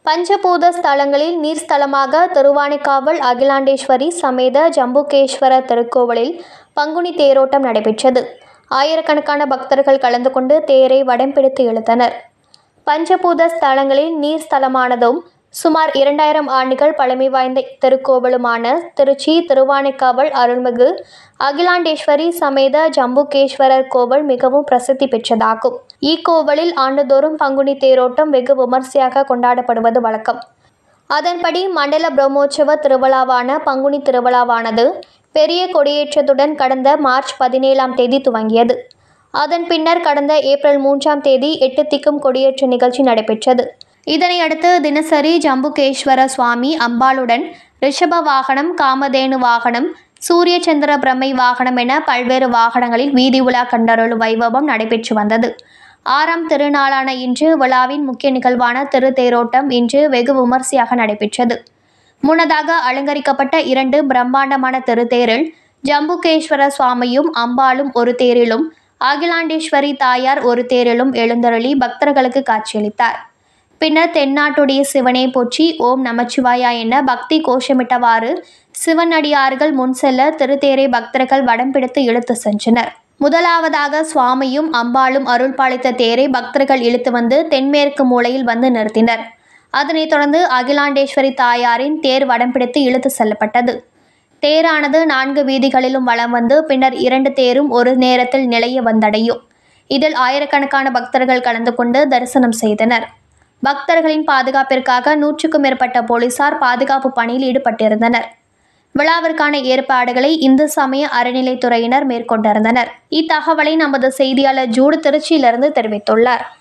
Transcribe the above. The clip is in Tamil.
பஞ்சபூத ஸ்தலங்களில் நீர்ஸ்தலமாக திருவானைக்காவல் அகிலாண்டேஸ்வரி சமேத ஜம்புகேஸ்வர திருக்கோவிலில் பங்குனி தேரோட்டம் நடைபெற்றது ஆயிரக்கணக்கான பக்தர்கள் கலந்து கொண்டு தேரை வடம் பிடித்து இழுத்தனர் பஞ்சபூத ஸ்தலங்களில் நீர் ஸ்தலமானதும் சுமார் இரண்டாயிரம் ஆண்டுகள் பழமை வாய்ந்த திருக்கோவிலுமான திருச்சி திருவானைக்காவல் அருள்மிகு அகிலாண்டேஸ்வரி சமேத ஜம்புகேஸ்வரர் கோவில் மிகவும் பிரசித்தி பெற்றதாகும் இக்கோவிலில் ஆண்டுதோறும் பங்குனி தேரோட்டம் வெகு விமர்சையாக கொண்டாடப்படுவது வழக்கம் அதன்படி மண்டல பிரம்மோற்சவ திருவிழாவான பங்குனி திருவிழாவானது பெரிய கொடியேற்றத்துடன் கடந்த மார்ச் பதினேழாம் தேதி துவங்கியது அதன் பின்னர் கடந்த ஏப்ரல் மூன்றாம் தேதி எட்டு திக்கும் கொடியேற்ற நிகழ்ச்சி நடைபெற்றது இதனையடுத்து தினசரி ஜம்புகேஸ்வர சுவாமி அம்பாளுடன் ரிஷப வாகனம் காமதேனு வாகனம் சூரிய சந்திர பிரம்மை வாகனம் என பல்வேறு வாகனங்களில் வீதி உலா கண்டருளும் வைபவம் நடைபெற்று வந்தது ஆறாம் திருநாளான இன்று விழாவின் முக்கிய நிகழ்வான திருத்தேரோட்டம் இன்று வெகு விமர்சையாக நடைபெற்றது முன்னதாக அலங்கரிக்கப்பட்ட இரண்டு பிரம்மாண்டமான திருத்தேரில் ஜம்புகேஸ்வர சுவாமியும் அம்பாளும் ஒரு தேரிலும் அகிலாண்டேஸ்வரி தாயார் ஒரு தேரிலும் எழுந்தருளி பக்தர்களுக்கு காட்சியளித்தார் பின்னர் தென்னாட்டுடைய சிவனை போற்றி ஓம் நமச்சிவாயா என பக்தி கோஷமிட்டவாறு சிவனடியார்கள் முன் செல்ல திருத்தேரை பக்தர்கள் வடம் பிடித்து இழுத்து சென்றனர் முதலாவதாக சுவாமியும் அம்பாளும் அருள் பாலித்த தேரை பக்தர்கள் இழுத்து வந்து தென்மேற்கு மூலையில் வந்து நிறுத்தினர் அதனைத் தொடர்ந்து அகிலாண்டேஸ்வரி தாயாரின் தேர் வடம் பிடித்து இழுத்து செல்லப்பட்டது தேரானது நான்கு வீதிகளிலும் வலம் வந்து பின்னர் இரண்டு தேரும் ஒரு நேரத்தில் நிலைய வந்தடையும் இதில் ஆயிரக்கணக்கான பக்தர்கள் கலந்து கொண்டு தரிசனம் செய்தனர் பக்தர்களின் பாதுகாப்பிற்காக நூற்றுக்கும் மேற்பட்ட போலீசார் பாதுகாப்பு பணியில் ஈடுபட்டிருந்தனர் விழாவிற்கான ஏற்பாடுகளை இந்து சமய அறநிலைத்துறையினர் மேற்கொண்டிருந்தனர் இத்தகவலை நமது செய்தியாளர் ஜூடு திருச்சியிலிருந்து தெரிவித்துள்ளார்